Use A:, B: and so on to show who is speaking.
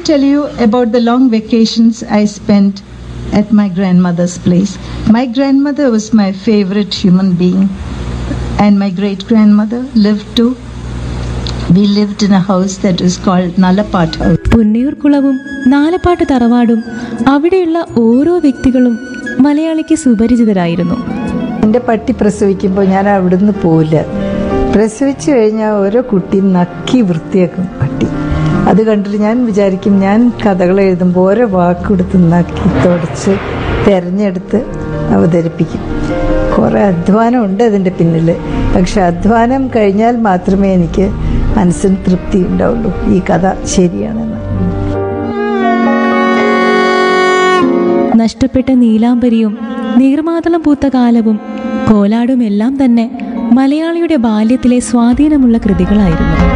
A: tell you about the long vacations I spent at my grandmother's place. My grandmother was my favorite human being, and my great grandmother lived too. We lived in a house that was called Nalapat House.
B: പുന്നയൂർക്കുളവും Nalappat തറവാടും അവിടെയുള്ള ഓരോ വ്യക്തികളും മലയാളിക്ക് സുപരിചിതരായിരുന്നു
C: എൻ്റെ പട്ടി പ്രസവിക്കുമ്പോൾ ഞാൻ അവിടുന്ന് പോവില്ല പ്രസവിച്ചു കഴിഞ്ഞാൽ ഓരോ കുട്ടി നക്കി വൃത്തിയാക്കും പട്ടി അത് കണ്ടിട്ട് ഞാൻ വിചാരിക്കും ഞാൻ കഥകൾ എഴുതുമ്പോൾ ഓരോ വാക്കെടുത്ത് നക്കി തുടച്ച് തിരഞ്ഞെടുത്ത് അവതരിപ്പിക്കും കുറേ അധ്വാനം ഉണ്ട് അതിൻ്റെ പിന്നിൽ പക്ഷെ അധ്വാനം കഴിഞ്ഞാൽ മാത്രമേ എനിക്ക് മനസ്സിന് തൃപ്തി ഉണ്ടാവുള്ളൂ ഈ കഥ ശരിയാണെന്ന്
B: നഷ്ടപ്പെട്ട നീലാംബരിയും നീർമാതളം പൂത്ത കാലവും കോലാടുമെല്ലാം തന്നെ മലയാളിയുടെ ബാല്യത്തിലെ സ്വാധീനമുള്ള കൃതികളായിരുന്നു